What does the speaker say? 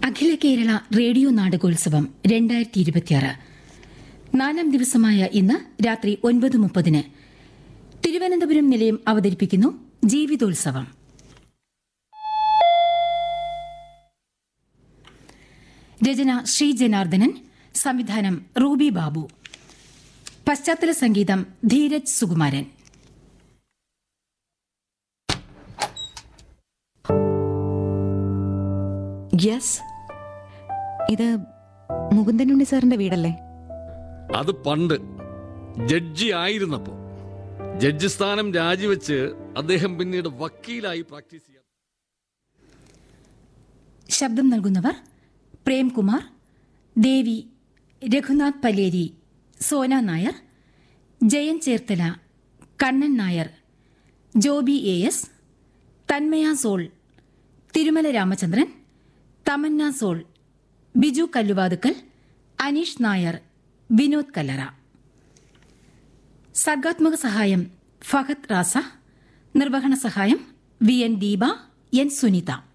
അഖില Kerala radio നാടകോത്സവം രണ്ടായിരത്തി ഇരുപത്തിയാറ് നാലാം ദിവസമായ ഇന്ന് രാത്രി ഒൻപത് മുപ്പതിന് തിരുവനന്തപുരം നിലയം അവതരിപ്പിക്കുന്നു ജീവിതോത്സവം രചന ശ്രീ ജനാർദ്ദനൻ സംവിധാനം റൂബി ബാബു പശ്ചാത്തല സംഗീതം ധീരജ് സുകുമാരൻ യെസ് ഇത് മുകുന്ദനുണ്ണി സാറിന്റെ വീടല്ലേ അത് പണ്ട് ജഡ്ജി ആയിരുന്നപ്പോ ജഡ്ജി സ്ഥാനം രാജിവെച്ച് അദ്ദേഹം പിന്നീട് വക്കീലായി പ്രാക്ടീസ് ചെയ്യാൻ ശബ്ദം നൽകുന്നവർ പ്രേംകുമാർ ദേവി രഘുനാഥ് പലേരി സോന നായർ ജയൻ ചേർത്തല കണ്ണൻ നായർ ജോബി എ എസ് തന്മയ സോൾ തിരുമല രാമചന്ദ്രൻ തമന്ന സോൾ ബിജു കല്ലുവാതുക്കൽ അനീഷ് നായർ വിനോദ് കല്ലറ സർഗാത്മക സഹായം ഫഹദ് റാസ നിർവഹണ സഹായം V N Deepa N Sunitha